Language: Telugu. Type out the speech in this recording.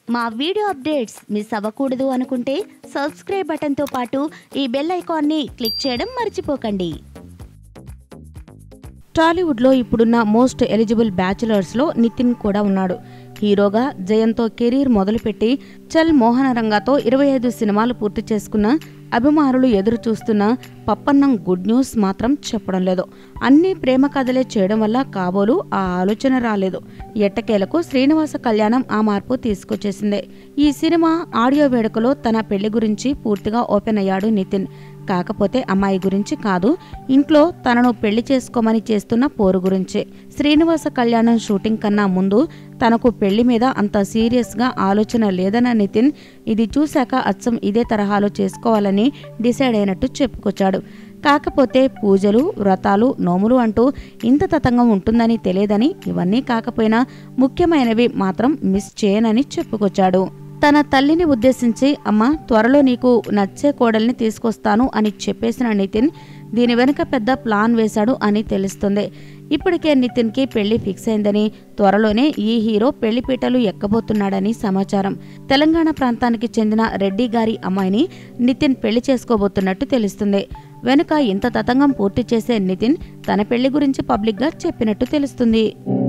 మా వీడియో అప్డేట్స్ మిస్ అవ్వకూడదు అనుకుంటే సబ్స్క్రైబ్ బటన్తో పాటు ఈ బెల్ ఐకాన్ని క్లిక్ చేయడం మర్చిపోకండి టాలీవుడ్లో ఇప్పుడున్న మోస్ట్ ఎలిజిబుల్ బ్యాచులర్స్లో నితిన్ కూడా ఉన్నాడు హీరోగా జయంతో కెరీర్ మొదలుపెట్టి చల్ మోహన రంగాతో ఇరవై ఐదు సినిమాలు పూర్తి చేసుకున్న అభిమానులు ఎదురు చూస్తున్న పప్పన్నం గుడ్ న్యూస్ మాత్రం చెప్పడం లేదు అన్ని ప్రేమ కథలే చేయడం వల్ల కాబోలు ఆ ఆలోచన రాలేదు ఎట్టకేలకు శ్రీనివాస కళ్యాణం ఆ మార్పు తీసుకొచ్చేసింది ఈ సినిమా ఆడియో వేడుకలో తన పెళ్లి గురించి పూర్తిగా ఓపెన్ అయ్యాడు నితిన్ కాకపోతే అమ్మాయి గురించి కాదు ఇంట్లో తనను పెళ్లి చేసుకోమని చేస్తున్న పోరు గురించి శ్రీనివాస కళ్యాణం షూటింగ్ కన్నా ముందు తనకు పెళ్లి మీద అంత సీరియస్గా ఆలోచన లేదన్న నితిన్ ఇది చూశాక అచ్చం ఇదే తరహాలో చేసుకోవాలని డిసైడ్ అయినట్టు చెప్పుకొచ్చాడు కాకపోతే పూజలు వ్రతాలు నోములు అంటూ ఇంత తతంగం ఉంటుందని తెలియదని ఇవన్నీ కాకపోయినా ముఖ్యమైనవి మాత్రం మిస్ చేయనని చెప్పుకొచ్చాడు తన తల్లిని ఉద్దేశించి అమ్మ త్వరలో నీకు నచ్చే కోడల్ని తీసుకొస్తాను అని చెప్పేసిన నితిన్ దీని వెనుక పెద్ద ప్లాన్ వేశాడు అని తెలుస్తుంది ఇప్పటికే నితిన్కి పెళ్లి ఫిక్స్ అయిందని త్వరలోనే ఈ హీరో పెళ్లి పీటలు ఎక్కబోతున్నాడని సమాచారం తెలంగాణ ప్రాంతానికి చెందిన రెడ్డి గారి అమ్మాయిని నితిన్ పెళ్లి చేసుకోబోతున్నట్టు తెలుస్తుంది వెనుక ఇంత తతంగం పూర్తి చేసే నితిన్ తన పెళ్లి గురించి పబ్లిక్గా చెప్పినట్టు తెలుస్తుంది